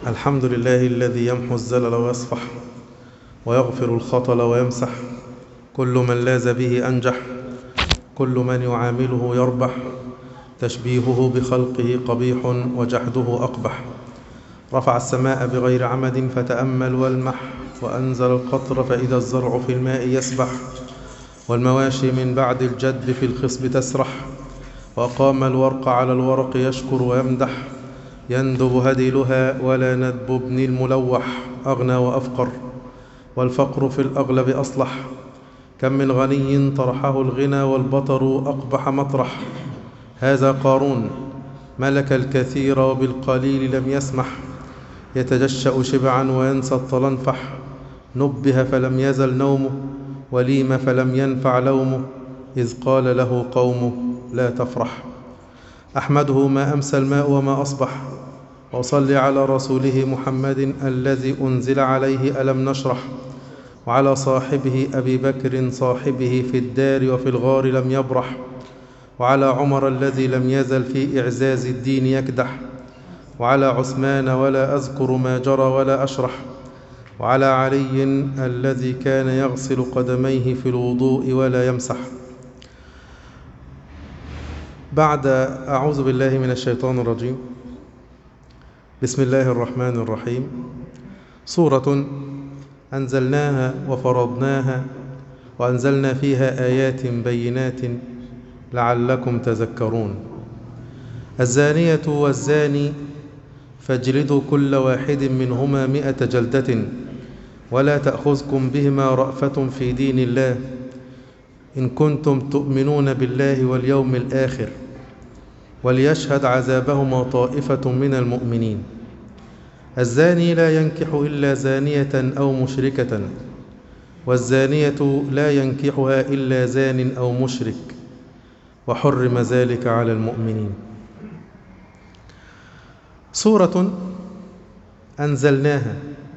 الحمد لله الذي يمحو الزلل ويصفح ويغفر الخطل ويمسح كل من لاز به أنجح كل من يعامله يربح تشبيهه بخلقه قبيح وجحده أقبح رفع السماء بغير عمد فتأمل والمح وأنزل القطر فإذا الزرع في الماء يسبح والمواشي من بعد الجد في الخصب تسرح وأقام الورق على الورق يشكر ويمدح يندب هديلها ولا ندب ابن الملوح أغنى وأفقر والفقر في الأغلب أصلح كم من غني طرحه الغنى والبطر أقبح مطرح هذا قارون ملك الكثير وبالقليل لم يسمح يتجشأ شبعا وينسى الطلنفح نبه فلم يزل نومه وليم فلم ينفع لومه إذ قال له قومه لا تفرح أحمده ما أمسى الماء وما أصبح وأصلي على رسوله محمد الذي أنزل عليه ألم نشرح وعلى صاحبه أبي بكر صاحبه في الدار وفي الغار لم يبرح وعلى عمر الذي لم يزل في إعزاز الدين يكدح وعلى عثمان ولا أذكر ما جرى ولا أشرح وعلى علي الذي كان يغسل قدميه في الوضوء ولا يمسح بعد أعوذ بالله من الشيطان الرجيم بسم الله الرحمن الرحيم سورة أنزلناها وفرضناها وأنزلنا فيها آيات بينات لعلكم تذكرون الزانية والزاني فاجلدوا كل واحد منهما مئة جلدة ولا تأخذكم بهما رأفة في دين الله إن كنتم تؤمنون بالله واليوم الآخر وليشهد عذابهما طائفة من المؤمنين الزاني لا ينكح إلا زانية أو مشركة والزانية لا ينكحها إلا زان أو مشرك وحرم ذلك على المؤمنين سورة أنزلناها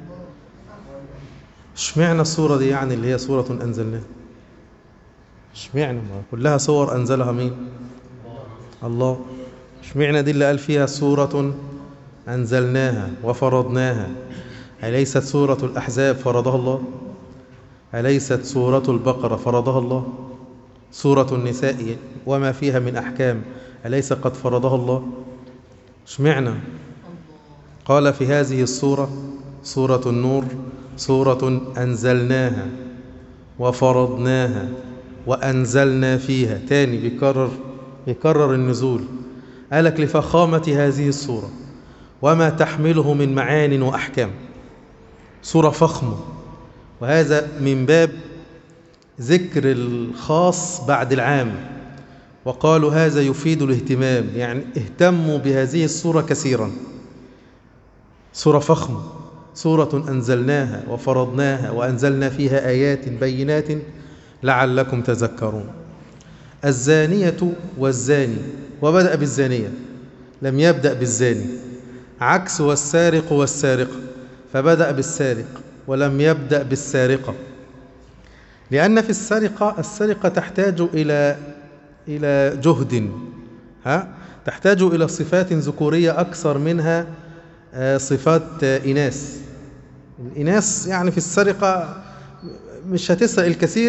اشمعنى السورة دي يعني اللي هي سورة أنزلناها اشمعنى ما كلها سور أنزلها مين الله اشمعنى دي اللي قال فيها سورة أنزلناها وفرضناها أليست سورة الأحزاب فرضها الله أليست سورة البقرة فرضها الله سورة النساء وما فيها من أحكام أليس قد فرضها الله اشمعنى قال في هذه السورة سورة النور سورة أنزلناها وفرضناها وأنزلنا فيها تاني بيكرر بيكرر النزول قالك لفخامة هذه السورة وما تحمله من معان وأحكام سورة فخمة وهذا من باب ذكر الخاص بعد العام وقالوا هذا يفيد الاهتمام يعني اهتموا بهذه السورة كثيرا سورة فخمة سورة أنزلناها وفرضناها وأنزلنا فيها آيات بينات لعلكم تذكرون الزانية والزاني وبدأ بالزانية لم يبدأ بالزاني عكس والسارق والسارقة فبدأ بالسارق ولم يبدأ بالسارقة لأن في السرقة السرقة تحتاج إلى إلى جهد ها تحتاج إلى صفات ذكورية أكثر منها صفات إناث الإناث يعني في السرقة مش هتسرق الكثير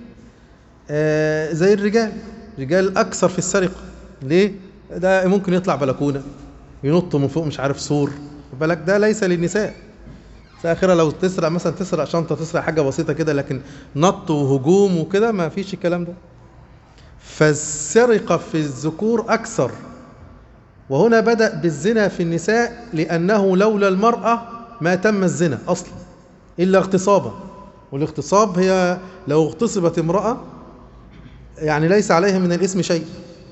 زي الرجال الرجال أكثر في السرقة ليه؟ ده ممكن يطلع بلكونة ينط من فوق مش عارف سور بالك ده ليس للنساء آخرها لو تسرق مثلا تسرق شنطة تسرق حاجة بسيطة كده لكن نط وهجوم وكده ما فيش الكلام ده فالسرقة في الذكور أكثر وهنا بدأ بالزنا في النساء لأنه لولا المرأة ما تم الزنا أصلا إلا اغتصابا والاغتصاب هي لو اغتصبت امرأة يعني ليس عليها من الاسم شيء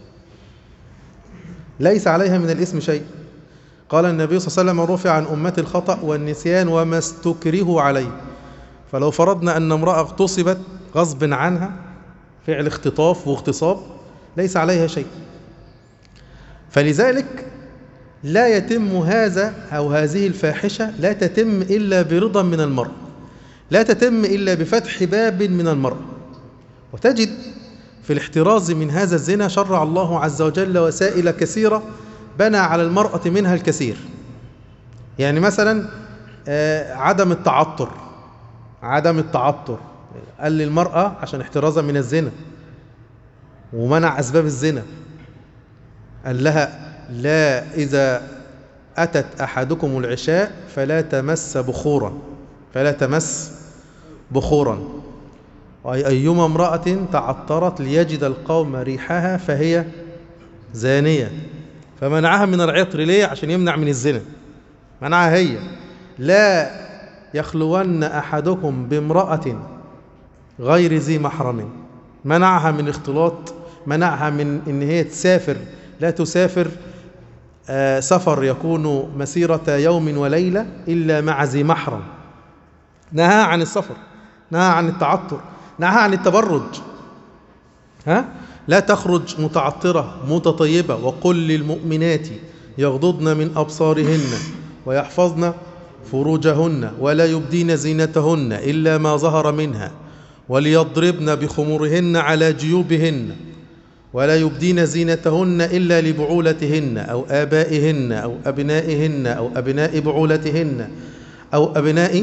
ليس عليها من الاسم شيء قال النبي صلى الله عليه وسلم رفع عن أمة الخطأ والنسيان وما استكرهوا عليه فلو فرضنا أن امرأة اغتصبت غصب عنها فعل اختطاف واغتصاب ليس عليها شيء فلذلك لا يتم هذا أو هذه الفاحشة لا تتم إلا برضا من المرء لا تتم إلا بفتح باب من المرء وتجد في الاحتراز من هذا الزنا شرع الله عز وجل وسائل كثيرة بنى على المرأة منها الكثير يعني مثلا آه، عدم التعطر عدم التعطر قال للمرأة عشان احترازا من الزنا ومنع أسباب الزنا قال لها لا إذا أتت أحدكم العشاء فلا تمس بخورا فلا تمس بخورا أي أيما امرأة تعطرت ليجد القوم ريحها فهي زانية فمنعها من العطر ليه عشان يمنع من الزنا منعها هي لا يخلون أحدكم بامرأة غير ذي محرم منعها من اختلاط منعها من ان هي تسافر لا تسافر آه، سفر يكون مسيرة يوم وليلة إلا مع ذي محرم نهى عن السفر نهى عن التعطر نهى عن التبرج ها لا تخرج متعطرة متطيبة وقل للمؤمنات يغضضن من أبصارهن ويحفظن فروجهن ولا يبدين زينتهن إلا ما ظهر منها وليضربن بخمورهن على جيوبهن ولا يبدين زينتهن إلا لبعولتهن أو آبائهن أو أبنائهن أو أبناء بعولتهن أو أبناء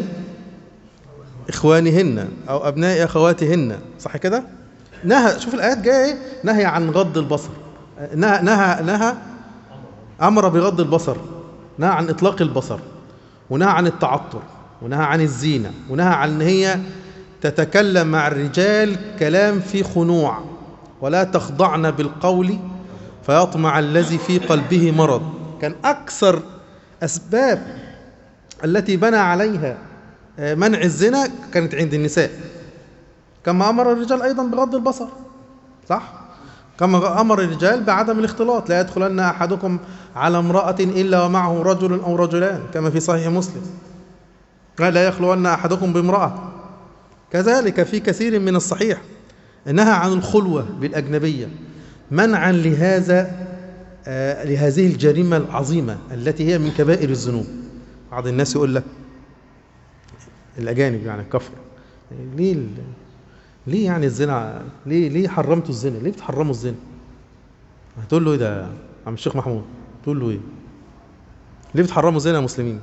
إخوانهن أو أبناء أخواتهن صح كده؟ نهى شوف الآيات جاية إيه؟ نهي عن غض البصر نهى نهى نهى أمر بغض البصر نهى عن إطلاق البصر ونهى عن التعطر ونهى عن الزينة ونهى عن إن هي تتكلم مع الرجال كلام فيه خنوع ولا تخضعن بالقول فيطمع الذي في قلبه مرض كان أكثر أسباب التي بنى عليها آه، منع الزنا كانت عند النساء كما أمر الرجال أيضا بغض البصر صح؟ كما أمر الرجال بعدم الاختلاط لا يدخلن أحدكم على امرأة إلا ومعه رجل أو رجلان كما في صحيح مسلم قال لا يخلون أحدكم بامرأة كذلك في كثير من الصحيح نهى عن الخلوة بالأجنبية منعا لهذا آه، لهذه الجريمة العظيمة التي هي من كبائر الذنوب بعض الناس يقول لك الأجانب يعني الكفر ليه ال- ليه يعني الزنا ليه ليه حرمتوا الزنا ليه بتحرموا الزنا هتقول له ايه ده عم الشيخ محمود تقول له ايه ليه بتحرموا الزنا يا مسلمين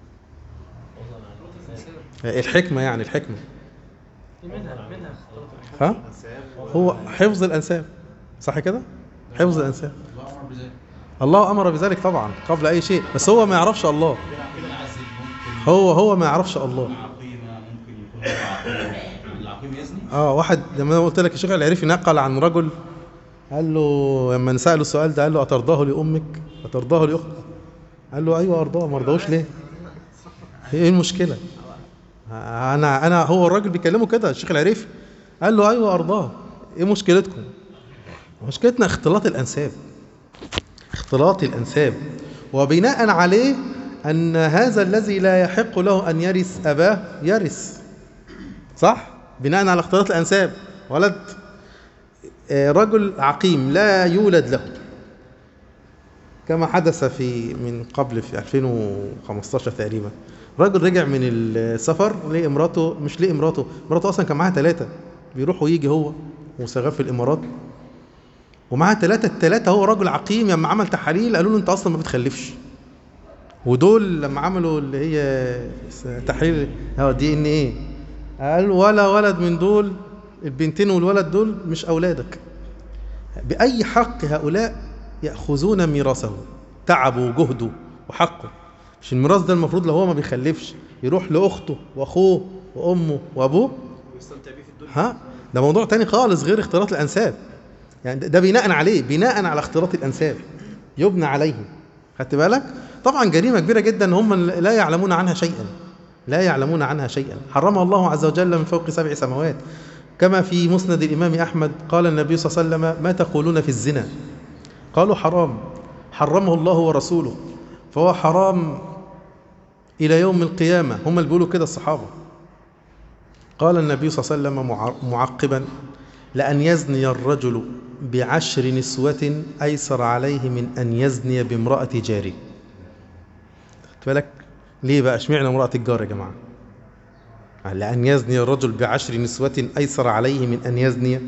الحكمة يعني الحكمة منها منها ها هو حفظ الأنساب صح كده حفظ الأنساب الله أمر بذلك طبعا قبل أي شيء بس هو ما يعرفش الله هو هو ما يعرفش الله العقيمة ممكن يكون هو عقيم العقيم يزني اه واحد لما انا قلت لك الشيخ العريفي نقل عن رجل قال له لما سأله السؤال ده قال له أترضاه لأمك أترضاه لأختك قال له أيوه أرضاه ما رضاهوش ليه ايه المشكلة انا انا هو الراجل بيكلمه كده الشيخ العريفي قال له ايوه ارضاه ايه مشكلتكم مشكلتنا اختلاط الانساب اختلاط الانساب وبناء عليه ان هذا الذي لا يحق له ان يرث اباه يرث صح بناء على اختلاط الانساب ولد آه، رجل عقيم لا يولد له كما حدث في من قبل في 2015 تقريبا راجل رجع من السفر لقي امراته مش لقي امراته مراته اصلا كان معاها ثلاثه بيروح ويجي هو وشغال في الامارات ومعاه ثلاثه الثلاثه هو راجل عقيم لما عمل تحاليل قالوا له انت اصلا ما بتخلفش ودول لما عملوا اللي هي تحليل اه دي ان ايه قال ولا ولد من دول البنتين والولد دول مش اولادك باي حق هؤلاء ياخذون ميراثه تعبوا وجهده وحقه مش الميراث ده المفروض لو هو ما بيخلفش يروح لاخته واخوه وامه وابوه ويستمتع بيه في الدنيا ها ده موضوع تاني خالص غير اختلاط الانساب يعني ده- ده بناء عليه بناء على اختلاط الانساب يبنى عليه خدت بالك طبعا جريمه كبيره جدا هم لا يعلمون عنها شيئا لا يعلمون عنها شيئا حرمها الله عز وجل من فوق سبع سماوات كما في مسند الامام احمد قال النبي صلى الله عليه وسلم ما تقولون في الزنا قالوا حرام حرمه الله ورسوله فهو حرام الى يوم القيامه هم اللي بيقولوا كده الصحابه قال النبي صلى الله عليه وسلم مع- معقبا لأن يزني الرجل بعشر نسوة أيسر عليه من أن يزني بامرأة جاري خدت بالك ليه بقى اشمعنى امرأة الجار يا جماعة لأن يزني الرجل بعشر نسوة أيسر عليه من أن يزني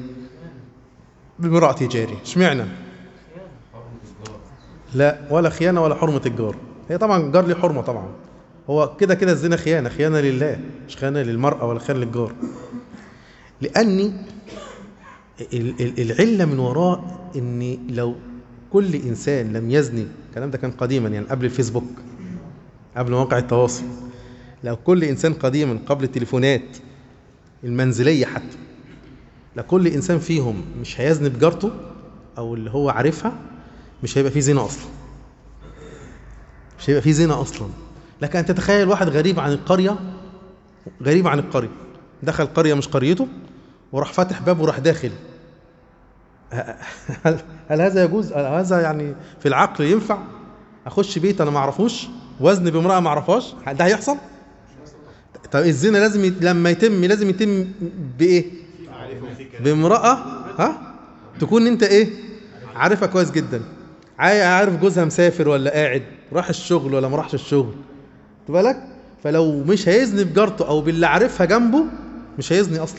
بامرأة جاري اشمعنى لا ولا خيانة ولا حرمة الجار هي طبعا الجار ليه حرمة طبعا هو كده كده الزنا خيانه خيانه لله مش خيانه للمراه ولا خيانه للجار لاني ال- ال- العله من وراء ان لو كل انسان لم يزني الكلام ده كان قديما يعني قبل الفيسبوك قبل مواقع التواصل لو كل انسان قديما قبل التليفونات المنزليه حتى لو كل انسان فيهم مش هيزني بجارته او اللي هو عارفها مش هيبقى فيه زنا اصلا مش هيبقى فيه زنا اصلا لكن ان تتخيل واحد غريب عن القريه غريب عن القريه دخل قريه مش قريته وراح فاتح باب وراح داخل هل, هل هذا يجوز هل هذا يعني في العقل ينفع اخش بيت انا ما اعرفوش وزن بامراه ما اعرفهاش ده هيحصل طب الزنا لازم يت... لما يتم لازم يتم بايه بامراه ها تكون انت ايه عارفها كويس جدا عا- عارف جوزها مسافر ولا قاعد راح الشغل ولا ما راحش الشغل خد بالك فلو مش هيزني بجارته او باللي عارفها جنبه مش هيزني اصلا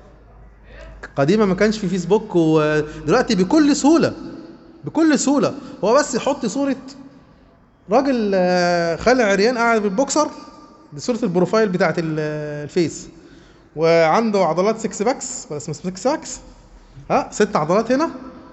قديما ما كانش في فيسبوك ودلوقتي بكل سهوله بكل سهوله هو بس يحط صوره راجل آه، خالع عريان قاعد بالبوكسر دي صوره البروفايل بتاعت ال- الفيس وعنده عضلات سكس باكس ولا اسمه سكس باكس ها ست عضلات هنا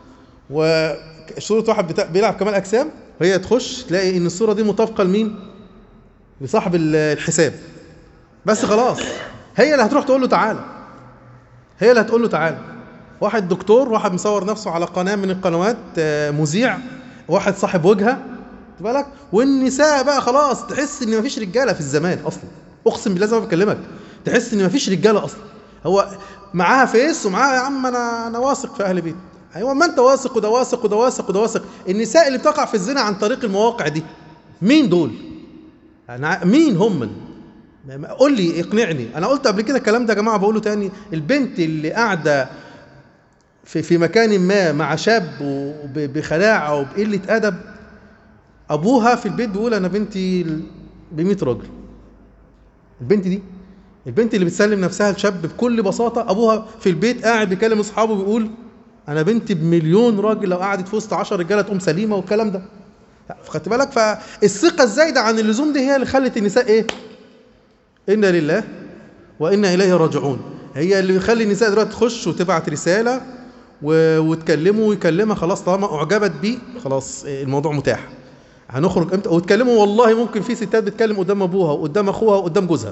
وصورة واحد بتا... بيلعب كمال أجسام وهي تخش تلاقي إن الصورة دي مطابقة لمين؟ لصاحب ال- الحساب بس خلاص هي اللي هتروح تقول له تعالى هي اللي هتقول له تعالى واحد دكتور واحد مصور نفسه على قناة من القنوات آه، مذيع واحد صاحب وجهة خد بالك والنساء بقى خلاص تحس ان مفيش رجاله في الزمان اصلا اقسم بالله زي ما بكلمك تحس ان مفيش رجاله اصلا هو معاها فيس ومعاها يا عم انا انا واثق في اهل بيت ايوه ما انت واثق وده واثق وده واثق وده واثق النساء اللي بتقع في الزنا عن طريق المواقع دي مين دول انا ع- مين هم ما- ما- قول لي اقنعني انا قلت قبل كده الكلام ده يا جماعه بقوله تاني البنت اللي قاعده في في مكان ما مع شاب وب- بخلاعه وبقله ادب ابوها في البيت بيقول انا بنتي ب 100 راجل البنت دي البنت اللي بتسلم نفسها لشاب بكل بساطه ابوها في البيت قاعد بيكلم اصحابه بيقول انا بنتي بمليون راجل لو قعدت في وسط 10 رجاله تقوم سليمه والكلام ده خدت بالك فالثقه الزايده عن اللزوم دي هي اللي خلت النساء ايه انا لله وانا اليه راجعون هي اللي بيخلي النساء دلوقتي تخش وتبعت رساله و... وتكلمه ويكلمها خلاص طالما اعجبت بيه خلاص الموضوع متاح هنخرج امتى وتكلموا والله ممكن في ستات بتكلم قدام ابوها وقدام اخوها وقدام جوزها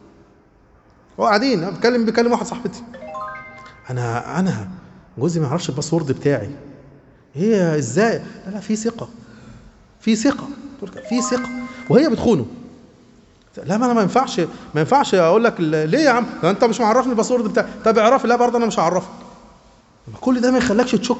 وقاعدين بتكلم بكلم واحد صاحبتي انا انا جوزي ما يعرفش الباسورد بتاعي هي ازاي لا لا في ثقه في ثقه في ثقه وهي بتخونه لا ما انا ما ينفعش ما ينفعش اقول لك ال- ليه يا عم ده انت مش معرفني الباسورد بتاعي طب اعرفي لا برضه انا مش هعرفك كل ده ما يخلكش تشك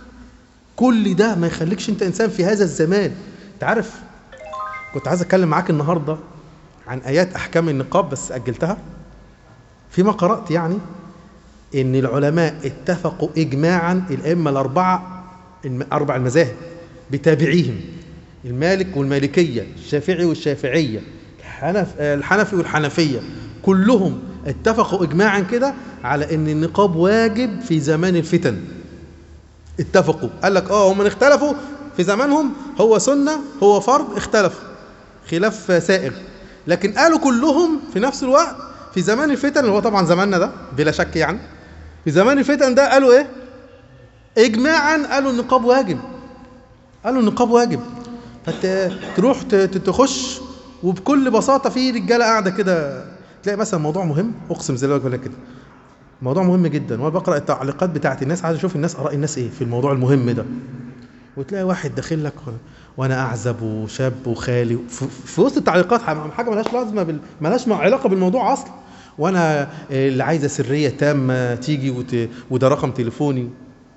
كل ده ما يخليكش انت انسان في هذا الزمان انت عارف كنت عايز اتكلم معاك النهارده عن ايات احكام النقاب بس اجلتها فيما قرات يعني ان العلماء اتفقوا اجماعا الائمه الاربعه الم- اربع المذاهب بتابعيهم المالك والمالكيه الشافعي والشافعيه الحنف الحنفي والحنفيه كلهم اتفقوا اجماعا كده على ان النقاب واجب في زمان الفتن اتفقوا قال لك اه هم اختلفوا في زمانهم هو سنه هو فرض اختلفوا خلاف سائغ لكن قالوا كلهم في نفس الوقت في زمان الفتن اللي هو طبعا زماننا ده بلا شك يعني في زمان الفتن ده قالوا ايه اجماعا قالوا النقاب واجب قالوا النقاب واجب فتروح تخش وبكل بساطه في رجاله قاعده كده تلاقي مثلا موضوع مهم اقسم زي ما بقول لك كده موضوع مهم جدا وانا بقرا التعليقات بتاعت الناس عايز اشوف الناس اراء الناس ايه في الموضوع المهم ده وتلاقي واحد داخل لك وانا اعزب وشاب وخالي في, في وسط التعليقات حاجه ملهاش لازمه بال... ملهاش علاقه بالموضوع اصلا وانا اللي عايزه سريه تامه تيجي وت... وده رقم تليفوني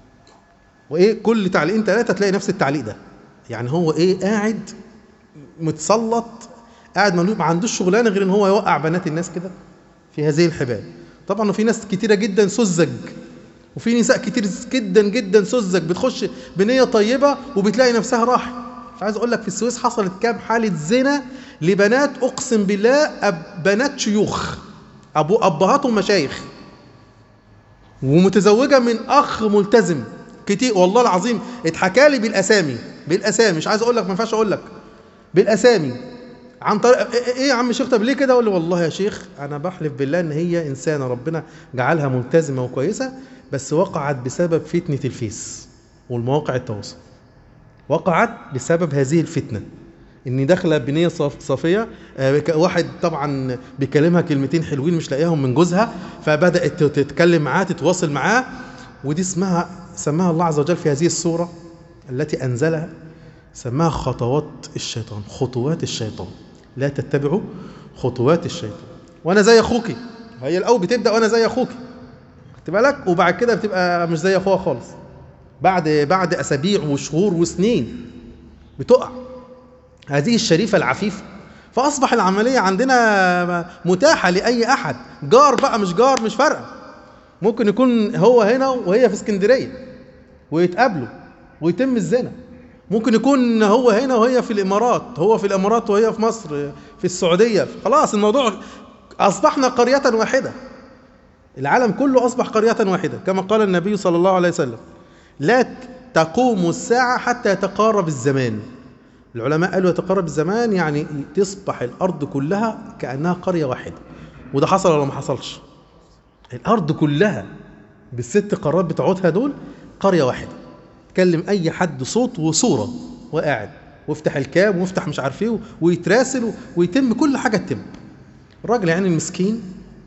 وايه كل تعليقين ثلاثه تلاقي نفس التعليق ده يعني هو ايه قاعد متسلط قاعد ما عندوش شغلانه غير ان هو يوقع بنات الناس كده في هذه الحبال طبعا في ناس كتيره جدا سذج وفي نساء كتير جدا جدا سذج بتخش بنيه طيبه وبتلاقي نفسها راحت مش عايز اقول لك في السويس حصلت كام حاله زنا لبنات اقسم بالله أب بنات شيوخ ابو ابهاتهم مشايخ ومتزوجه من اخ ملتزم كتير والله العظيم اتحكى لي بالاسامي بالاسامي مش عايز اقول لك ما ينفعش اقول لك بالاسامي عن طريق ايه إيه يا عم شيخ طب ليه كده اقول له والله يا شيخ انا بحلف بالله ان هي انسانه ربنا جعلها ملتزمه وكويسه بس وقعت بسبب فتنه الفيس والمواقع التواصل وقعت بسبب هذه الفتنه ان داخله بنيه صف صافيه آه، ك- واحد طبعا بيكلمها كلمتين حلوين مش لاقيهم من جوزها فبدات تتكلم معاه تتواصل معاه ودي اسمها سماها الله عز وجل في هذه السوره التي انزلها سماها خطوات الشيطان خطوات الشيطان لا تتبعوا خطوات الشيطان وانا زي اخوكي هي الاول بتبدا وانا زي اخوكي خدت بالك وبعد كده بتبقى مش زي اخوها خالص بعد بعد اسابيع وشهور وسنين بتقع هذه الشريفه العفيفه فاصبح العمليه عندنا متاحه لاي احد جار بقى مش جار مش فارقه ممكن يكون هو هنا وهي في اسكندريه ويتقابلوا ويتم الزنا ممكن يكون هو هنا وهي في الامارات هو في الامارات وهي في مصر في السعوديه خلاص الموضوع اصبحنا قريه واحده العالم كله اصبح قريه واحده كما قال النبي صلى الله عليه وسلم لا تقوم الساعه حتى يتقارب الزمان العلماء قالوا يتقارب الزمان يعني تصبح الارض كلها كانها قريه واحده وده حصل ولا ما حصلش الارض كلها بالست قارات بتوعتها دول قريه واحده تكلم اي حد صوت وصوره وقاعد وافتح الكام وافتح مش عارف ايه ويتراسل ويتم كل حاجه تتم الراجل يعني المسكين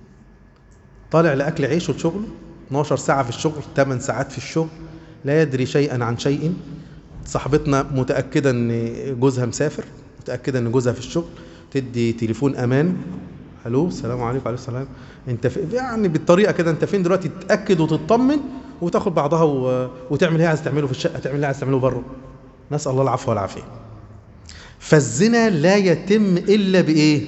طالع لاكل عيشه وشغله 12 ساعه في الشغل 8 ساعات في الشغل لا يدري شيئا عن شيء صاحبتنا متاكده ان جوزها مسافر متاكده ان جوزها في الشغل تدي تليفون امان الو السلام عليكم وعليكم السلام انت في يعني بالطريقه كده انت فين دلوقتي تتاكد وتطمن وتاخد بعضها و... وتعمل اللي هي عايز تعمله في الشقه تعمل اللي عايز تعمله بره نسال الله العفو والعافيه فالزنا لا يتم الا بايه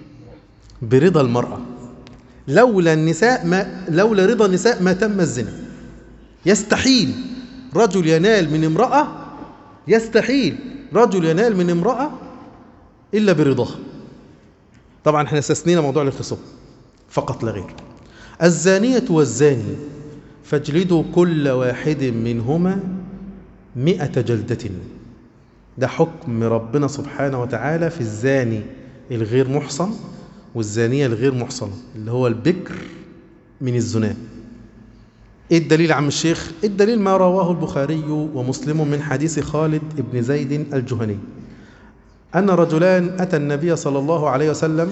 برضا المراه لولا النساء ما لولا رضا النساء ما تم الزنا يستحيل رجل ينال من امراه يستحيل رجل ينال من امراه الا برضاها طبعا احنا استثنينا موضوع الاغتصاب فقط لا غير الزانية والزاني فاجلدوا كل واحد منهما مئة جلدة ده حكم ربنا سبحانه وتعالى في الزاني الغير محصن والزانية الغير محصنة اللي هو البكر من الزنا ايه الدليل يا عم الشيخ الدليل ما رواه البخاري ومسلم من حديث خالد بن زيد الجهني أن رجلان أتى النبي صلى الله عليه وسلم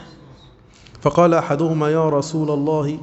فقال أحدهما يا رسول الله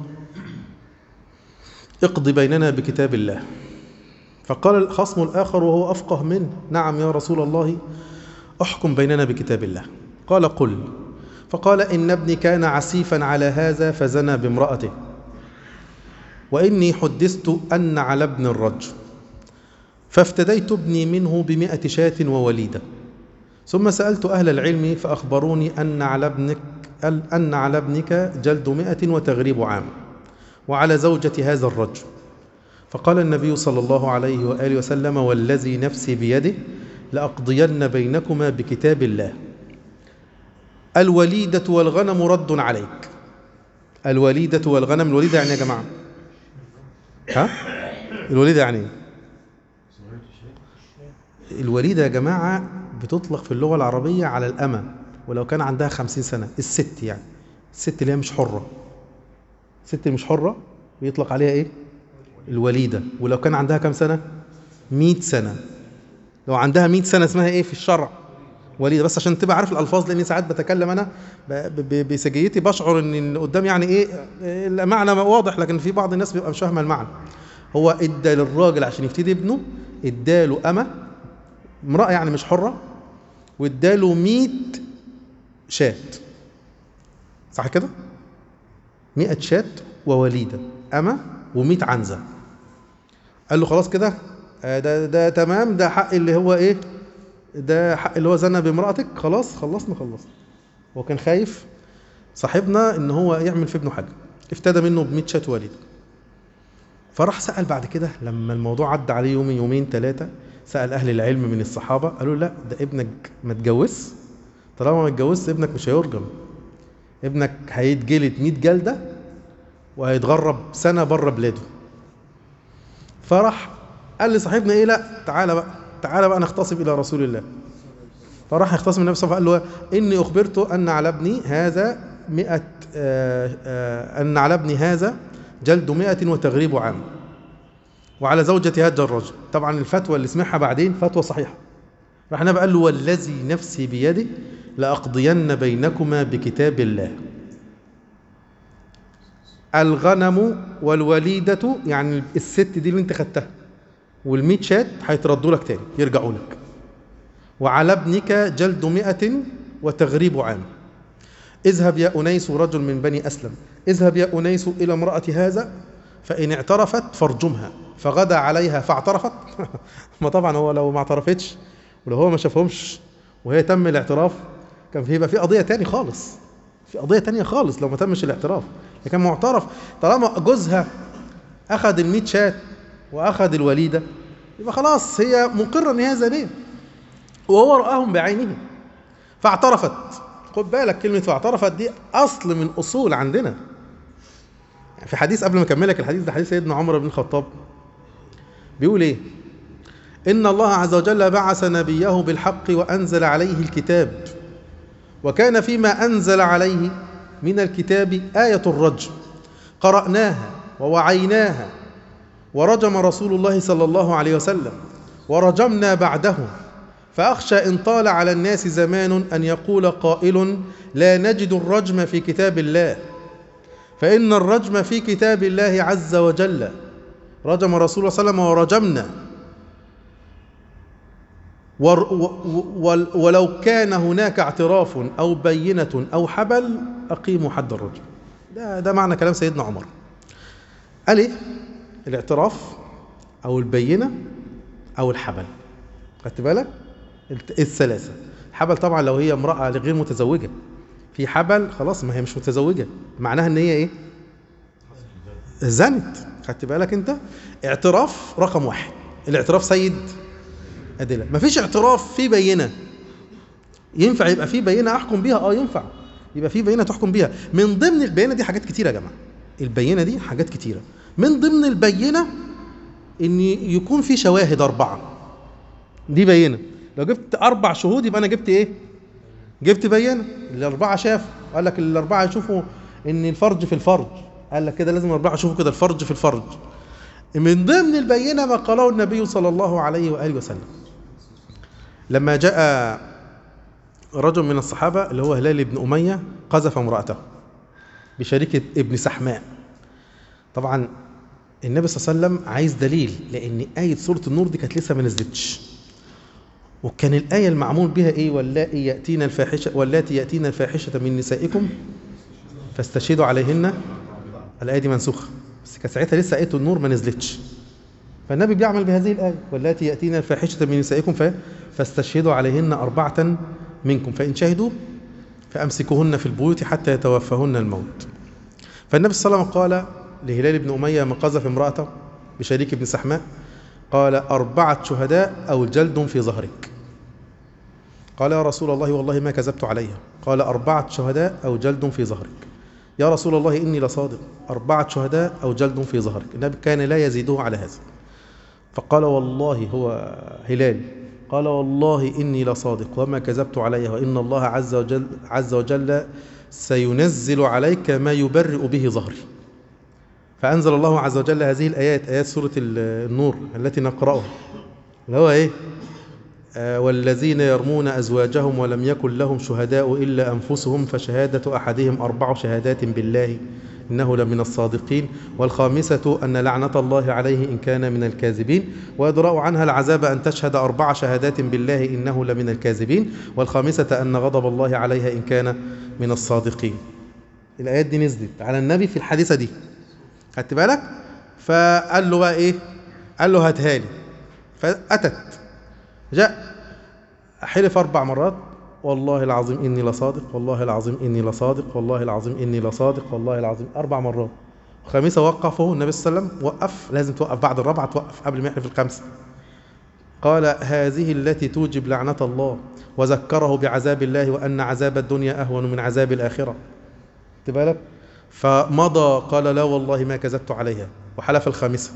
اقض بيننا بكتاب الله فقال الخصم الآخر وهو أفقه منه نعم يا رسول الله احكم بيننا بكتاب الله قال قل فقال إن ابني كان عسيفا على هذا فزنى بامرأته وإني حدثت أن على ابن الرجل فافتديت ابني منه بمئة شاة ووليدة ثم سألت أهل العلم فأخبروني أن على ابنك أن على ابنك جلد مئة وتغريب عام وعلى زوجة هذا الرجل فقال النبي صلى الله عليه وآله وسلم والذي نفسي بيده لأقضين بينكما بكتاب الله الوليدة والغنم رد عليك الوليدة والغنم الوليدة يعني يا جماعة ها الوليدة يعني ايه الوليدة يا جماعة بتطلق في اللغة العربية على الأمة ولو كان عندها خمسين سنة الست يعني الست اللي هي مش حرة الست اللي مش حرة بيطلق عليها ايه الوليدة ولو كان عندها كم سنة مئة سنة لو عندها مئة سنة اسمها ايه في الشرع وليدة بس عشان تبقى عارف الألفاظ لأني ساعات بتكلم أنا ب- ب- بسجيتي بشعر إن اللي قدام يعني إيه المعنى واضح لكن في بعض الناس بيبقى مش فاهمة المعنى هو ادى للراجل عشان يفتدي ابنه اداله أمة امرأة يعني مش حرة واداله 100 شات صح كده؟ 100 شات ووليدة أمة و100 عنزة قال له خلاص كده آه ده ده تمام ده حق اللي هو ايه ده حق اللي هو زنى بامرأتك خلاص خلصنا خلصنا هو كان خايف صاحبنا ان هو يعمل في ابنه حاجة افتدى منه ب 100 شات وليدة فراح سأل بعد كده لما الموضوع عدى عليه يوم يومين ثلاثة سأل أهل العلم من الصحابة قالوا لا ده ابنك ما اتجوزش طالما ما اتجوزش ابنك مش هيرجم ابنك هيتجلد 100 جلدة وهيتغرب سنة بره بلاده فراح قال لصاحبنا ايه لا تعالى بقى تعالى بقى نختصم إلى رسول الله فراح يختصم النبي صلى الله عليه وسلم قال له إني أخبرت أن على ابني هذا مئة آه، آه، أن على ابني هذا جلد مئة وتغريب عام وعلى زوجة هذا الرجل طبعا الفتوى اللي سمعها بعدين فتوى صحيحة راح النبي قال له والذي نفسي بيده لأقضين بينكما بكتاب الله الغنم والوليدة يعني الست دي اللي انت خدتها والميت شات هيتردوا لك تاني يرجعوا لك وعلى ابنك جلد مئة وتغريب عام اذهب يا أنيس رجل من بني أسلم اذهب يا أنيس إلى امرأة هذا فإن اعترفت فارجمها فغدا عليها فاعترفت ما طبعا هو لو ما اعترفتش ولو هو ما شافهمش وهي تم الاعتراف كان في يبقى في قضية تاني خالص في قضية تانية خالص لو ما تمش الاعتراف كان معترف طالما جوزها أخذ الميت شات وأخذ الوليدة يبقى خلاص هي مقرة إن هي زانية وهو رآهم بعينه فاعترفت خد بالك كلمة فاعترفت دي أصل من أصول عندنا يعني في حديث قبل ما أكملك الحديث ده حديث سيدنا عمر بن الخطاب بيقول إيه إن الله عز وجل بعث نبيه بالحق وأنزل عليه الكتاب وكان فيما أنزل عليه من الكتاب آية الرجم قرأناها ووعيناها ورجم رسول الله صلى الله عليه وسلم ورجمنا بعده فأخشى إن طال على الناس زمان أن يقول قائل لا نجد الرجم في كتاب الله فإن الرجم في كتاب الله عز وجل رجم رسول الله صلى الله عليه وسلم ورجمنا ور و ولو كان هناك اعتراف أو بينة أو حبل أقيموا حد الرجم ده, ده معنى كلام سيدنا عمر قال إيه؟ الاعتراف أو البينة أو الحبل خدت بالك؟ الثلاثة حبل طبعا لو هي امرأة غير متزوجة في حبل خلاص ما هي مش متزوجة معناها ان هي ايه زنت خدت بالك انت اعتراف رقم واحد الاعتراف سيد أدلة مفيش اعتراف في بينة ينفع يبقى في بينة أحكم بيها اه ينفع يبقى في بينة تحكم بيها من ضمن البينة دي حاجات كتيرة يا جماعة البينة دي حاجات كتيرة من ضمن البينة ان يكون في شواهد أربعة دي بينة لو جبت أربع شهود يبقى أنا جبت إيه؟ جبت بينة الأربعة شافوا قال لك الأربعة يشوفوا إن الفرج في الفرج قال لك كده لازم الأربعة يشوفوا كده الفرج في الفرج من ضمن البينة ما قاله النبي صلى الله عليه وآله وسلم لما جاء رجل من الصحابة اللي هو هلال بن أمية قذف امرأته بشريك ابن سحماء طبعا النبي صلى الله عليه وسلم عايز دليل لأن آية سورة النور دي كانت لسه ما نزلتش وكان الآية المعمول بها إيه واللائي يأتين الفاحشة واللاتي يأتين الفاحشة من نسائكم فاستشهدوا عليهن الآية دي منسوخة بس كانت ساعتها لسه آية النور ما نزلتش فالنبي بيعمل بهذه الآية واللاتي يأتين الفاحشة من نسائكم ف... فاستشهدوا عليهن أربعة منكم فإن شهدوا فأمسكوهن في البيوت حتى يتوفاهن الموت فالنبي صلى الله عليه وسلم قال لهلال بن أمية من قذف امرأته بشريك ابن سحماء قال أربعة شهداء أو جلد في ظهرك قال يا رسول الله والله ما كذبت عليها قال أربعة شهداء أو جلد في ظهرك يا رسول الله إني لصادق أربعة شهداء أو جلد في ظهرك النبي كان لا يزيده على هذا فقال والله هو هلال قال والله إني لصادق وما كذبت عليها وإن الله عز وجل, عز وجل سينزل عليك ما يبرئ به ظهري فأنزل الله عز وجل هذه الآيات آيات سورة النور التي نقرأها اللي هو إيه آه والذين يرمون أزواجهم ولم يكن لهم شهداء إلا أنفسهم فشهادة أحدهم أربع شهادات بالله إنه لمن الصادقين والخامسة أن لعنة الله عليه إن كان من الكاذبين ويدرأ عنها العذاب أن تشهد أربع شهادات بالله إنه لمن الكاذبين والخامسة أن غضب الله عليها إن كان من الصادقين الآيات دي نزلت على النبي في الحادثة دي خدت بالك فقال له بقى ايه قال له هاتها لي فاتت جاء حلف اربع مرات والله العظيم اني لصادق والله العظيم اني لصادق والله العظيم اني لصادق والله العظيم اربع مرات الخامسه وقفه النبي صلى الله عليه وسلم وقف لازم توقف بعد الرابعه توقف قبل ما يحلف الخامسه قال هذه التي توجب لعنه الله وذكره بعذاب الله وان عذاب الدنيا اهون من عذاب الاخره خدت بالك فمضى قال لا والله ما كذبت عليها وحلف الخامسة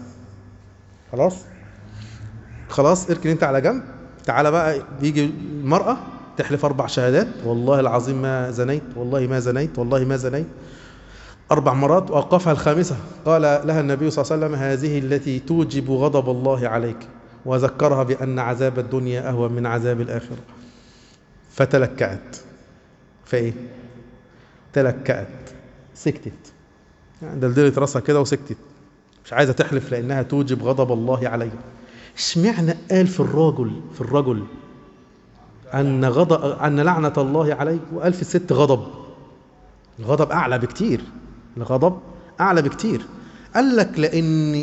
خلاص خلاص اركن انت على جنب تعالى بقى بيجي المرأة تحلف أربع شهادات والله العظيم ما زنيت والله ما زنيت والله ما زنيت أربع مرات وأوقفها الخامسة قال لها النبي صلى الله عليه وسلم هذه التي توجب غضب الله عليك وذكرها بأن عذاب الدنيا أهون من عذاب الآخرة فتلكأت فإيه تلكأت سكتت يعني دلدلت راسها كده وسكتت مش عايزة تحلف لأنها توجب غضب الله عليها اشمعنى قال في الرجل في الرجل أن غضب أن لعنة الله عليه وقال في الست غضب الغضب أعلى بكتير الغضب أعلى بكتير قال لك لأن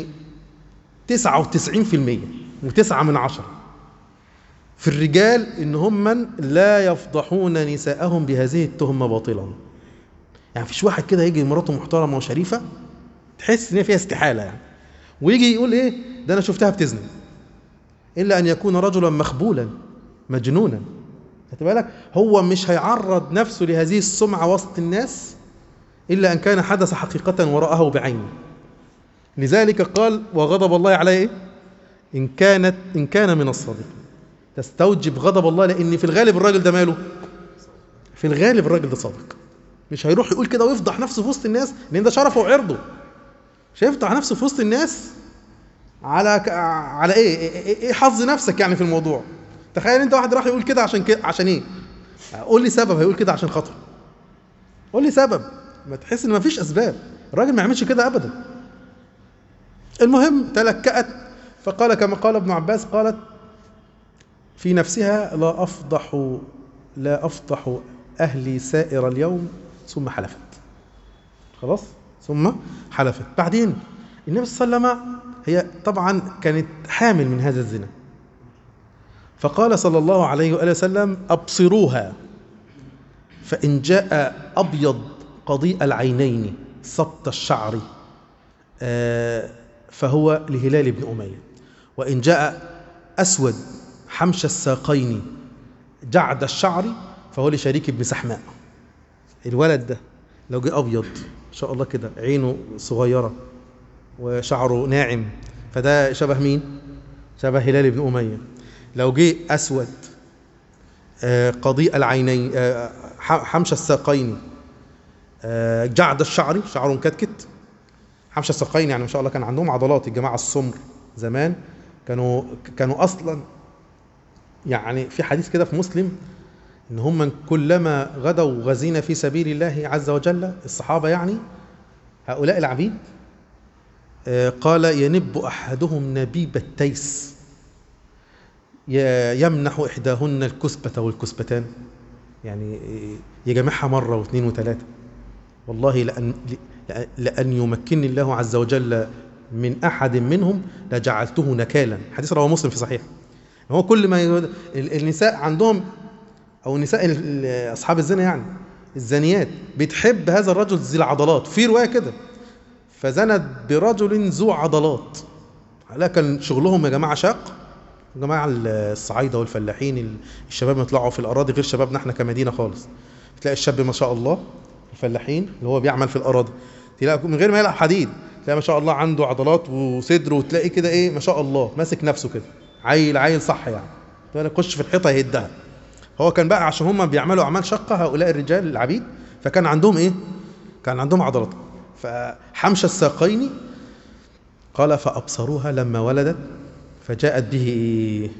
99% وتسعة من عشرة في الرجال إن هم من لا يفضحون نساءهم بهذه التهمة باطلا يعني فيش واحد كده يجي مراته محترمة وشريفة تحس إن هي فيها استحالة يعني ويجي يقول إيه ده أنا شفتها بتزني إلا أن يكون رجلا مخبولا مجنونا خدت بالك هو مش هيعرض نفسه لهذه السمعة وسط الناس إلا أن كان حدث حقيقة ورآه بعينه لذلك قال وغضب الله عليه إن كانت إن كان من الصادقين تستوجب غضب الله لأن في الغالب الراجل ده ماله في الغالب الراجل ده صادق مش هيروح يقول كده ويفضح نفسه في وسط الناس لأن ده شرفه وعرضه مش هيفضح نفسه في وسط الناس على ك... على ايه ايه إيه حظ نفسك يعني في الموضوع تخيل انت واحد راح يقول كده عشان كده عشان ايه قول لي سبب هيقول كده عشان خاطر قول لي سبب ما تحس ان مفيش اسباب الراجل ما يعملش كده ابدا المهم تلكأت فقال كما قال ابن عباس قالت في نفسها لا أفضح لا أفضح أهلي سائر اليوم ثم حلفت خلاص ثم حلفت بعدين النبي صلى الله عليه وسلم هي طبعا كانت حامل من هذا الزنا فقال صلى الله عليه وآله وسلم أبصروها فإن جاء أبيض قضيء العينين سبط الشعر آه، فهو لهلال بن أمية وإن جاء أسود حمش الساقين جعد الشعر فهو لشريك بن سحماء الولد ده لو جه أبيض إن شاء الله كده عينه صغيرة وشعره ناعم فده شبه مين؟ شبه هلال بن أمية لو جه أسود آه، قضيء العينين آه، ح- حمش الساقين آه، جعد الشعر شعره مكتكت حمش الساقين يعني ما شاء الله كان عندهم عضلات الجماعة السمر زمان كانوا كانوا أصلا يعني في حديث كده في مسلم ان هم كلما غدوا غزين في سبيل الله عز وجل الصحابه يعني هؤلاء العبيد آه، قال ينب احدهم نبيب التيس ي- يمنح احداهن الكسبه والكسبتان يعني يجمعها مره واثنين وثلاثه والله لان لان يمكنني الله عز وجل من احد منهم لجعلته نكالا حديث رواه مسلم في صحيح هو كل ما ي... ال- النساء عندهم او النساء ال- ال- اصحاب الزنا يعني الزانيات بتحب هذا الرجل ذي العضلات في روايه كده فزنت برجل ذو عضلات لكن شغلهم يا جماعه شاق يا جماعه الصعايده والفلاحين ال- الشباب يطلعوا في الاراضي غير شبابنا احنا كمدينه خالص تلاقي الشاب ما شاء الله الفلاحين اللي هو بيعمل في الاراضي تلاقي من غير ما يلعب حديد تلاقي ما شاء الله عنده عضلات وصدر وتلاقي كده ايه ما شاء الله ماسك نفسه كده عيل عيل صح يعني تلاقي يخش في الحيطه يهدها هو كان بقى عشان هم بيعملوا اعمال شاقه هؤلاء الرجال العبيد فكان عندهم ايه كان عندهم عضلات فحمش الساقين قال فابصروها لما ولدت فجاءت به إيه؟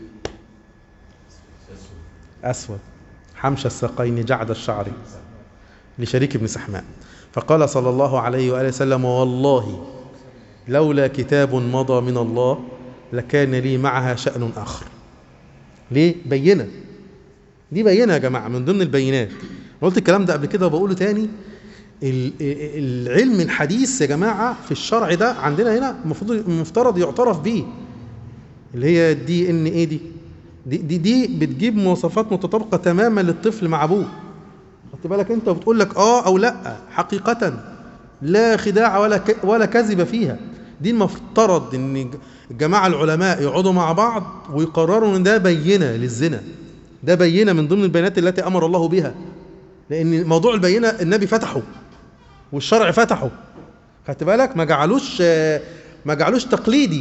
اسود حمش الساقين جعد الشعر لشريك بن سحماء فقال صلى الله عليه واله وسلم والله لولا كتاب مضى من الله لكان لي معها شأن آخر ليه؟ بينة دي بينة يا جماعة من ضمن البينات أنا قلت الكلام ده قبل كده وبقوله تاني ال- ال- العلم الحديث يا جماعة في الشرع ده عندنا هنا المفروض المفترض يعترف بيه اللي هي دي ان ايه دي دي دي, دي بتجيب مواصفات متطابقة تماما للطفل مع ابوه خدت بالك انت وبتقول لك اه او لا حقيقة لا خداع ولا ك... ولا كذب فيها دي المفترض ان الجماعة العلماء يقعدوا مع بعض ويقرروا ان ده بينة للزنا ده بينة من ضمن البيانات التي امر الله بها لان موضوع البينة النبي فتحه والشرع فتحه خدت بالك ما جعلوش آه، ما جعلوش تقليدي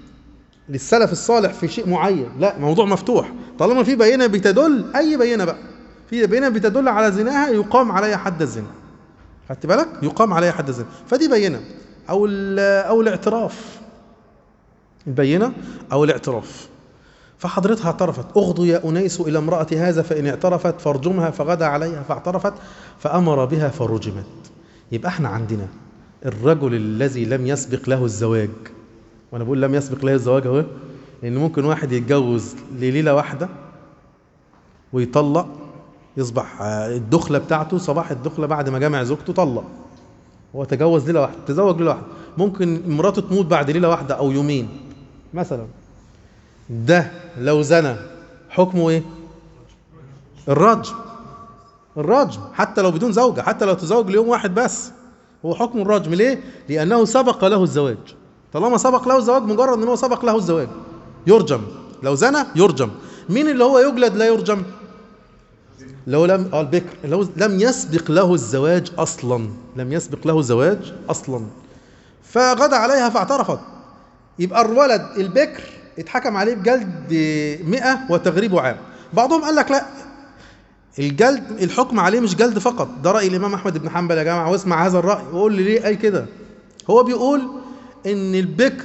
للسلف الصالح في شيء معين لا موضوع مفتوح طالما في بينة بتدل اي بينة بقى في بينة بتدل على زناها يقام عليها حد الزنا خدت بالك يقام عليها حد الزنا فدي بينة أو ال- أو الاعتراف البينة أو الاعتراف فحضرتها اعترفت اغدوا يا أنيس إلى امرأة هذا فإن اعترفت فارجمها فغدا عليها فاعترفت فأمر بها فرجمت يبقى احنا عندنا الرجل الذي لم يسبق له الزواج وانا بقول لم يسبق له الزواج اهو لان ممكن واحد يتجوز لليله واحده ويطلق يصبح آه، الدخله بتاعته صباح الدخله بعد ما جامع زوجته طلق هو تجوز ليله واحده تزوج ليله واحده ممكن مراته تموت بعد ليله واحده او يومين مثلا ده لو زنى حكمه ايه الرجم الرجم حتى لو بدون زوجة حتى لو تزوج ليوم واحد بس هو حكم الرجم ليه؟ لأنه سبق له الزواج طالما سبق له الزواج مجرد ان هو سبق له الزواج يرجم لو زنى يرجم مين اللي هو يجلد لا يرجم لو لم اه البكر لو لم يسبق له الزواج اصلا لم يسبق له الزواج اصلا فغدا عليها فاعترفت يبقى الولد البكر اتحكم عليه بجلد 100 وتغريب عام بعضهم قال لك لا الجلد الحكم عليه مش جلد فقط ده رأي الإمام أحمد بن حنبل يا جماعة واسمع هذا الرأي وقول لي ليه قال كده هو بيقول إن البكر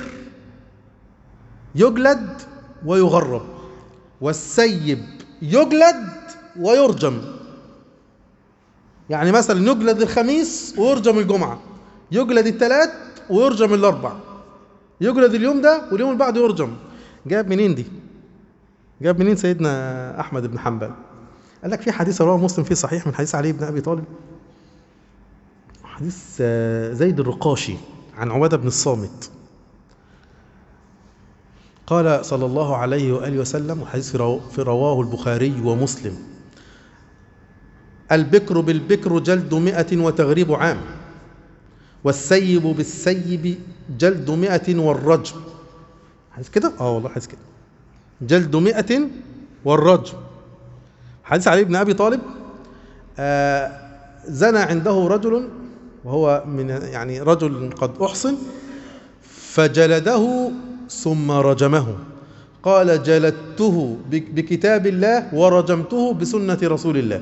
يجلد ويغرب والسيب يجلد ويرجم يعني مثلا يجلد الخميس ويرجم الجمعة يجلد الثلاث ويرجم الأربع يجلد اليوم ده واليوم اللي بعده يرجم جاب منين دي جاب منين سيدنا أحمد بن حنبل قال لك في حديث رواه مسلم فيه صحيح من حديث علي بن ابي طالب حديث آه، زيد الرقاشي عن عباده بن الصامت قال صلى الله عليه واله وسلم وحديث في رو- في رواه البخاري ومسلم البكر بالبكر جلد مئة وتغريب عام والسيب بالسيب جلد مئة والرجم حديث كده؟ اه والله حديث كده جلد مئة والرجم حديث علي بن ابي طالب آه، زنى عنده رجل وهو من يعني رجل قد احصن فجلده ثم رجمه قال جلدته بك- بكتاب الله ورجمته بسنه رسول الله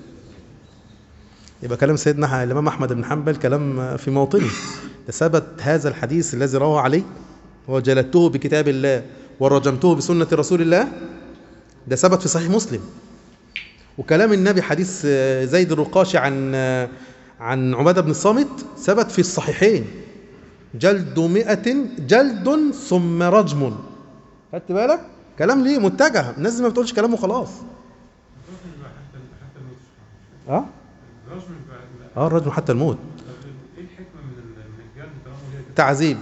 يبقى كلام سيدنا الامام احمد بن حنبل كلام في موطنه ثبت هذا الحديث الذي رواه علي وجلدته بكتاب الله ورجمته بسنه رسول الله ده ثبت في صحيح مسلم وكلام النبي حديث آه، زيد الرقاشي عن آه، عن عبادة بن الصامت ثبت في الصحيحين جلد مئة جلد ثم رجم خدت بالك كلام ليه متجه الناس دي ما بتقولش كلام وخلاص اه اه الرجم حتى الموت ايه الحكمه من ال- من الجلد طالما هي كده؟ تعذيب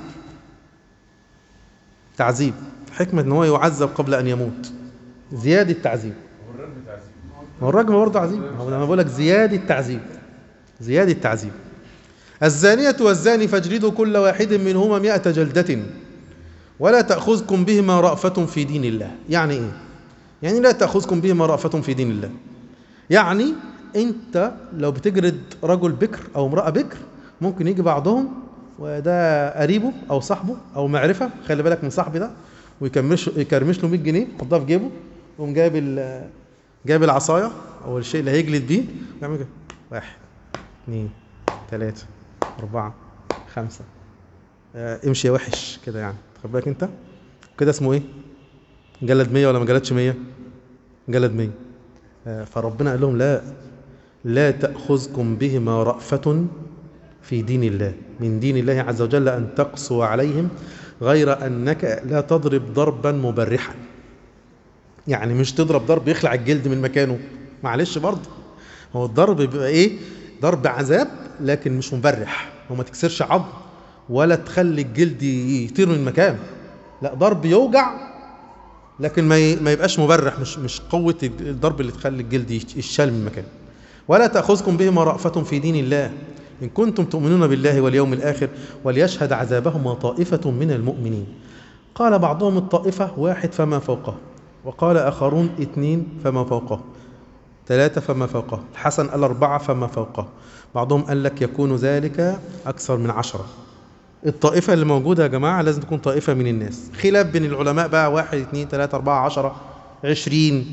تعذيب حكمة ان هو يعذب قبل ان يموت زيادة تعذيب هو الرجم برضه تعذيب هو لما بقول لك زيادة تعذيب زيادة تعذيب الزانية والزاني فاجلدوا كل واحد منهما مئة جلدة ولا تأخذكم بهما رأفة في دين الله يعني ايه يعني لا تأخذكم بهما رأفة في دين الله يعني انت لو بتجرد رجل بكر او امرأة بكر ممكن يجي بعضهم وده قريبه او صاحبه او معرفة خلي بالك من صاحبي ده ويكمش يكرمش له 100 جنيه يحطها في جيبه ويقوم جايب ال- جايب العصاية او الشيء اللي هيجلد بيه ويعمل كده واحد اثنين ثلاثة أربعة خمسة آه، امشي يا وحش كده يعني خد بالك انت كده اسمه ايه؟ جلد 100 ولا ما جلدش 100 جلد 100 آه، فربنا قال لهم لا لا تأخذكم بهما رأفة في دين الله من دين الله عز وجل أن تقسو عليهم غير أنك لا تضرب ضربا مبرحا يعني مش تضرب ضرب يخلع الجلد من مكانه معلش برضه هو الضرب بيبقى ايه ضرب عذاب لكن مش مبرح وما تكسرش عظم ولا تخلي الجلد يطير من مكانه لا ضرب يوجع لكن ما ي- ما يبقاش مبرح مش مش قوه الضرب اللي تخلي الجلد يش- يشال من مكانه ولا تاخذكم بهما رأفة في دين الله ان كنتم تؤمنون بالله واليوم الاخر وليشهد عذابهما طائفة من المؤمنين قال بعضهم الطائفة واحد فما فوقه وقال آخرون اثنين فما فوقه ثلاثة فما فوقه الحسن قال أربعة فما فوقه بعضهم قال لك يكون ذلك أكثر من عشرة الطائفة اللي موجودة يا جماعة لازم تكون طائفة من الناس خلاف بين العلماء بقى واحد اثنين ثلاثة أربعة عشرة عشرين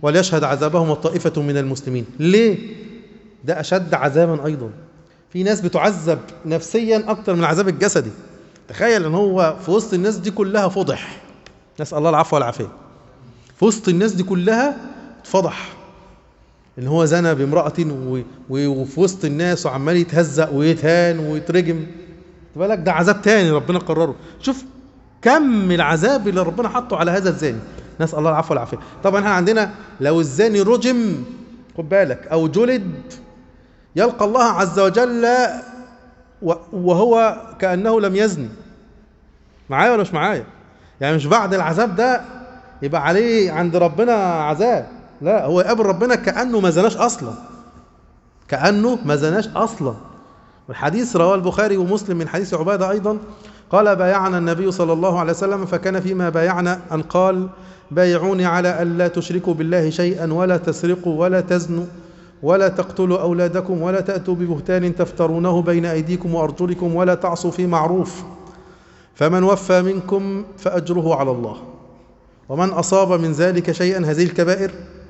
وليشهد عذابهم الطائفة من المسلمين ليه؟ ده أشد عذابا أيضا في ناس بتعذب نفسيا أكتر من العذاب الجسدي تخيل ان هو في وسط الناس دي كلها فضح نسأل الله العفو والعافية في وسط الناس دي كلها اتفضح ان هو زنى بامرأة و- و- وفي وسط الناس وعمال يتهزق ويتهان ويترجم خد بالك ده عذاب تاني ربنا قرره شوف كم العذاب اللي ربنا حطه على هذا الزاني نسأل الله العفو والعافية طبعا احنا عندنا لو الزاني رجم خد بالك او جلد يلقى الله عز وجل و- وهو كأنه لم يزني معايا ولا مش معايا يعني مش بعد العذاب ده يبقى عليه عند ربنا عذاب لا هو يقابل ربنا كأنه ما زناش أصلا كأنه ما زناش أصلا والحديث رواه البخاري ومسلم من حديث عبادة أيضا قال بايعنا النبي صلى الله عليه وسلم فكان فيما بايعنا أن قال بايعوني على ألا تشركوا بالله شيئا ولا تسرقوا ولا تزنوا ولا تقتلوا أولادكم ولا تأتوا ببهتان تفترونه بين أيديكم وأرجلكم ولا تعصوا في معروف فمن وفى منكم فأجره على الله ومن أصاب من ذلك شيئا هذه الكبائر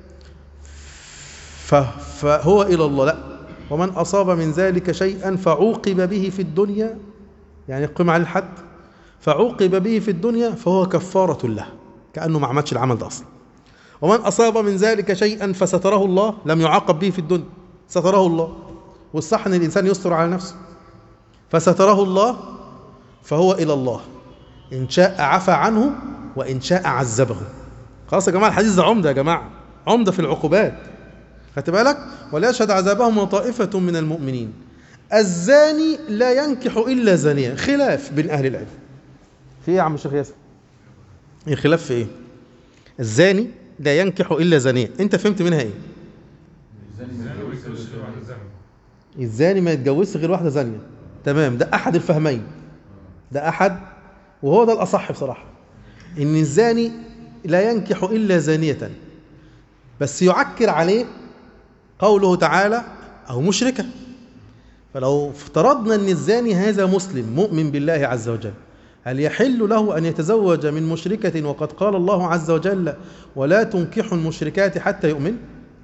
ف- فهو إلى الله لا ومن أصاب من ذلك شيئا فعوقب به في الدنيا يعني قم على الحد فعوقب به في الدنيا فهو كفارة له كأنه ما عملش العمل ده أصلا ومن أصاب من ذلك شيئا فستره الله لم يعاقب به في الدنيا ستره الله والصح أن الإنسان يستر على نفسه فستره الله فهو إلى الله إن شاء عفى عنه وإن شاء عذبه خلاص يا جماعة الحديث ده عمدة يا جماعة عمدة في العقوبات خدت بالك وليشهد عذابهم طائفة من المؤمنين الزاني لا ينكح إلا زانية خلاف بين أهل العلم في إيه يا عم الشيخ ياسر الخلاف في إيه الزاني لا ينكح إلا زانية أنت فهمت منها إيه زاني ويتجوز واحدة زانية. الزاني ما يتجوزش غير واحدة زانية تمام ده أحد الفهمين ده أحد وهو ده الأصح بصراحة إن الزاني لا ينكح إلا زانية بس يعكر عليه قوله تعالى أو مشركة فلو افترضنا أن الزاني هذا مسلم مؤمن بالله عز وجل هل يحل له أن يتزوج من مشركة وقد قال الله عز وجل ولا تنكحوا المشركات حتى يؤمن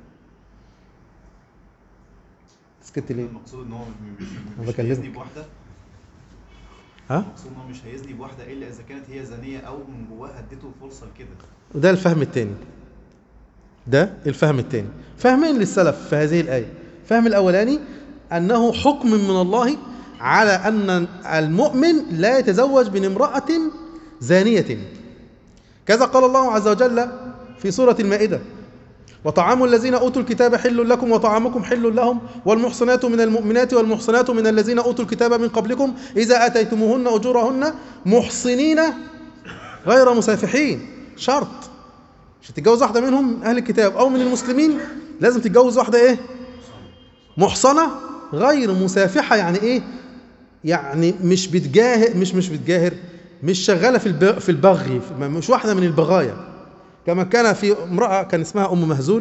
سكت ليه المقصود ان هو مش أنا مش بكلمك. هيزني بواحده ها المقصود ان هو مش هيزني بواحده الا اذا كانت هي زانيه او من جواها اديته فرصه لكده وده الفهم الثاني ده الفهم الثاني فهمين للسلف في هذه الآية فهم الأولاني أنه حكم من الله على أن المؤمن لا يتزوج من امرأة زانية كذا قال الله عز وجل في سورة المائدة وطعام الذين أوتوا الكتاب حل لكم وطعامكم حل لهم والمحصنات من المؤمنات والمحصنات من الذين أوتوا الكتاب من قبلكم إذا أتيتموهن أجورهن محصنين غير مسافحين شرط عشان تتجوز واحدة منهم أهل الكتاب أو من المسلمين لازم تتجوز واحدة إيه محصنة غير مسافحة يعني إيه يعني مش بتجاهر مش مش بتجاهر مش شغالة في الب- في البغي مش واحدة من البغايا كما كان في امرأة كان اسمها أم مهزول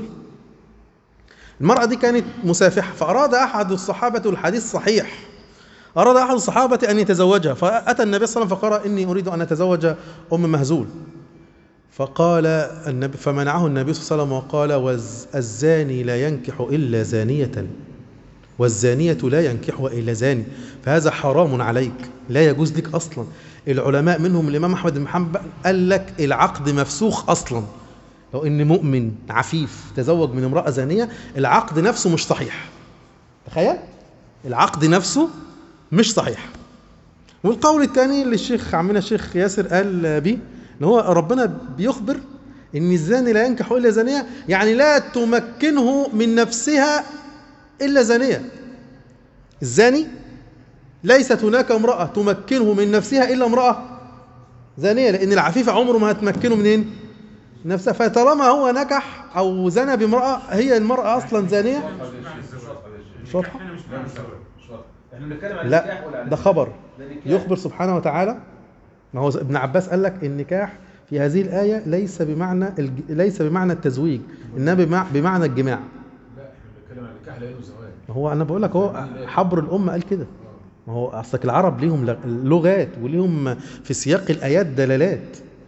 المرأة دي كانت مسافحة فأراد أحد الصحابة والحديث صحيح أراد أحد الصحابة أن يتزوجها فأتى النبي صلى الله عليه وسلم فقال إني أريد أن أتزوج أم مهزول فقال النبي فمنعه النبي صلى الله عليه وسلم وقال والزاني لا ينكح إلا زانية والزانية لا ينكحها إلا زاني فهذا حرام عليك لا يجوز لك أصلا العلماء منهم الإمام أحمد بن حنبل قال لك العقد مفسوخ أصلا لو إن مؤمن عفيف تزوج من امرأة زانية العقد نفسه مش صحيح تخيل العقد نفسه مش صحيح والقول الثاني اللي الشيخ عمنا الشيخ ياسر قال بيه ان هو ربنا بيخبر ان الزاني لا ينكح الا زانيه يعني لا تمكنه من نفسها الا زانيه الزاني ليست هناك امراه تمكنه من نفسها الا امراه زانيه لان العفيفه عمره ما هتمكنه منين نفسها فطالما هو نكح او زنى بامراه هي المراه اصلا زانيه مش واضحه احنا مش بنعمل الزواج احنا بنتكلم عن لا النكاح ولا عن ده خبر ده نكاح. يخبر سبحانه وتعالى ما هو ابن عباس قال لك النكاح في هذه الآية ليس بمعنى الج... ليس بمعنى التزويج إنما بمع... بمعنى الجماع لا احنا بنتكلم عن النكاح لانه زواج ما هو أنا بقول لك هو حبر الأمة قال كده ما هو أصلك العرب ليهم لغ- لغات وليهم في سياق الآيات دلالات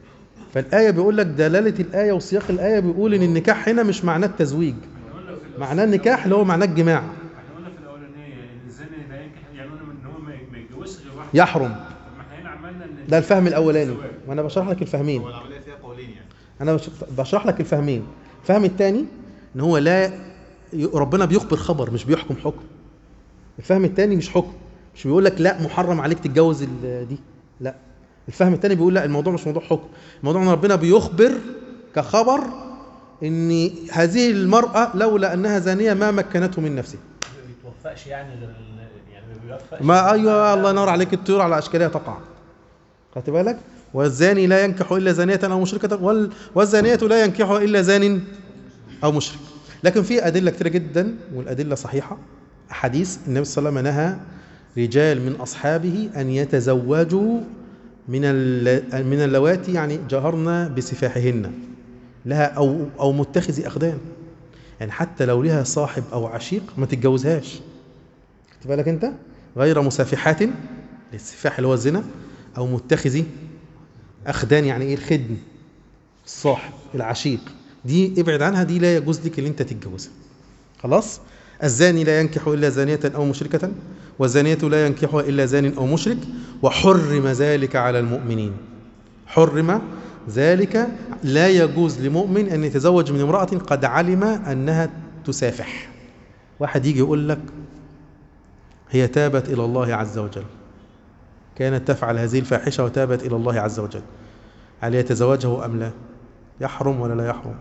فالآية بيقول لك دلالة الآية وسياق الآية بيقول إن النكاح هنا مش معناه التزويج احنا قلنا في الأول- معناه النكاح اللي هو معناه الجماع احنا قلنا في الاولانيه ان الزاني لا ينكح يعني قلنا ان هو ما ما يتجوزش غير واحد يحرم طب ما احنا هنا عملنا ان ده الفهم الأولاني الزواج. وأنا بشرح لك الفهمين هو العمليه فيها قولين يعني أنا بش- بشرح لك الفهمين الفهم الثاني إن هو لا ي- ربنا بيخبر خبر مش بيحكم حكم الفهم الثاني مش حكم مش بيقول لك لا محرم عليك تتجوز ال- دي لا الفهم الثاني بيقول لا الموضوع مش موضوع حكم الموضوع ان ربنا بيخبر كخبر ان هذه المرأة لولا انها زانية ما مكنته من نفسه ما بيتوفقش يعني غير ال- يعني ما بيوفقش ما ايوه الله ينور عليك الطيور على اشكالها تقع خدت بالك والزاني لا ينكح الا زانية او مشركة وال- والزانية لا ينكحها الا زان او مشرك لكن في ادله كتيره جدا والادله صحيحه احاديث النبي صلى الله عليه وسلم نهى رجال من اصحابه ان يتزوجوا من الل- من اللواتي يعني جهرن بسفاحهن لها او او متخذ اخدان يعني حتى لو لها صاحب او عشيق ما تتجوزهاش خدت بالك انت غير مسافحات للسفاح اللي هو الزنا او متخذي اخدان يعني ايه الخدم الصاحب العشيق دي ابعد عنها دي لا يجوز لك ان انت تتجوزها خلاص الزاني لا ينكح الا زانيه او مشركه والزانيه لا ينكحها الا زان او مشرك وحرم ذلك على المؤمنين حرم ذلك لا يجوز لمؤمن ان يتزوج من امراه قد علم انها تسافح واحد يجي يقول لك هي تابت الى الله عز وجل كانت تفعل هذه الفاحشه وتابت الى الله عز وجل هل يتزوجه ام لا يحرم ولا لا يحرم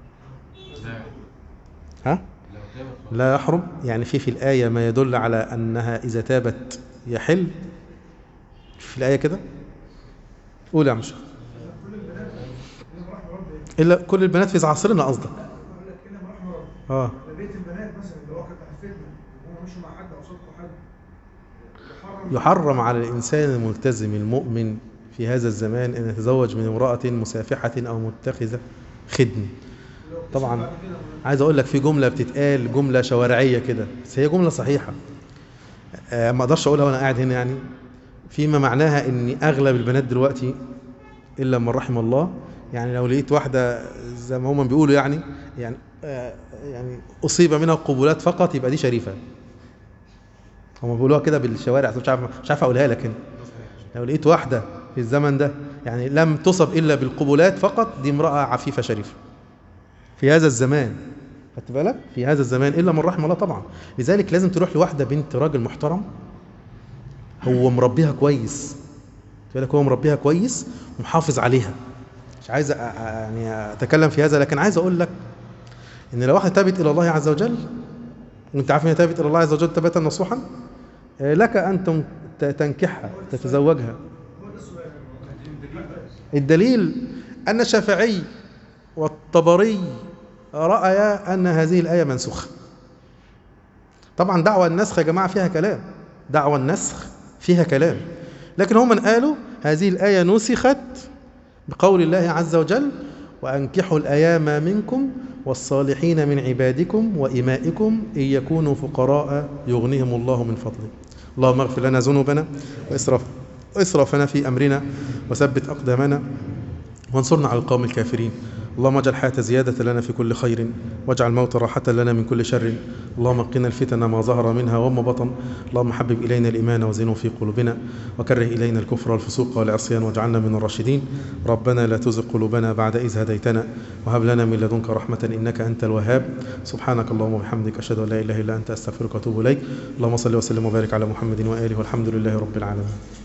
ها لا يحرم يعني في في الآية ما يدل على أنها إذا تابت يحل في الآية كده قول يا عم شيخ إلا كل البنات في عصرنا قصدك بقول لك هنا رحمه ربنا اه بيت البنات مثلا اللي هو كانت فتنه هم مشوا مع حد او صدقوا حد يحرم يحرم على الإنسان الملتزم المؤمن في هذا الزمان أن يتزوج من امرأة مسافحة أو متخذة خدم طبعا عايز أقول لك في جملة بتتقال جملة شوارعية كده بس هي جملة صحيحة آه، ما أقدرش أقولها وأنا قاعد هنا يعني فيما معناها أن أغلب البنات دلوقتي إلا من رحم الله يعني لو لقيت واحدة زي ما هم بيقولوا يعني يعني آه، يعني أصيب منها القبولات فقط يبقى دي شريفة هم بيقولوها كده بالشوارع بس مش عارف مش عارف اقولها لك هنا لو لقيت واحده في الزمن ده يعني لم تصب الا بالقبولات فقط دي امراه عفيفه شريفه في هذا الزمان خدت بالك في هذا الزمان الا من رحم الله طبعا لذلك لازم تروح لواحده بنت راجل محترم هو مربيها كويس خد بالك هو مربيها كويس ومحافظ عليها مش عايز أ- أ- يعني اتكلم في هذا لكن عايز اقول لك ان لو واحده تابت الى الله عز وجل وانت عارف ان هي تابت الى الله عز وجل تبتا نصوحا آه، لك ان تن- ت- تنكحها تتزوجها الدليل ان الشافعي والطبري رايا ان هذه الايه منسوخه طبعا دعوى النسخ يا جماعه فيها كلام دعوى النسخ فيها كلام لكن هم من قالوا هذه الايه نسخت بقول الله عز وجل وأنكحوا الأيام منكم والصالحين من عبادكم وإمائكم إن يكونوا فقراء يغنيهم الله من فضله اللهم اغفر لنا ذنوبنا وإسراف وإسرافنا في أمرنا وثبت أقدامنا وانصرنا على القوم الكافرين اللهم اجعل الحياة زيادة لنا في كل خير واجعل الموت راحة لنا من كل شر اللهم قنا الفتن ما ظهر منها وما بطن اللهم حبب إلينا الإيمان وزنه في قلوبنا وكره إلينا الكفر والفسوق والعصيان واجعلنا من الراشدين ربنا لا تزغ قلوبنا بعد إذ هديتنا وهب لنا من لدنك رحمة إنك أنت الوهاب سبحانك اللهم وبحمدك أشهد أن لا إله إلا أنت أستغفرك وأتوب إليك اللهم صل وسلم وبارك على محمد وآله والحمد لله رب العالمين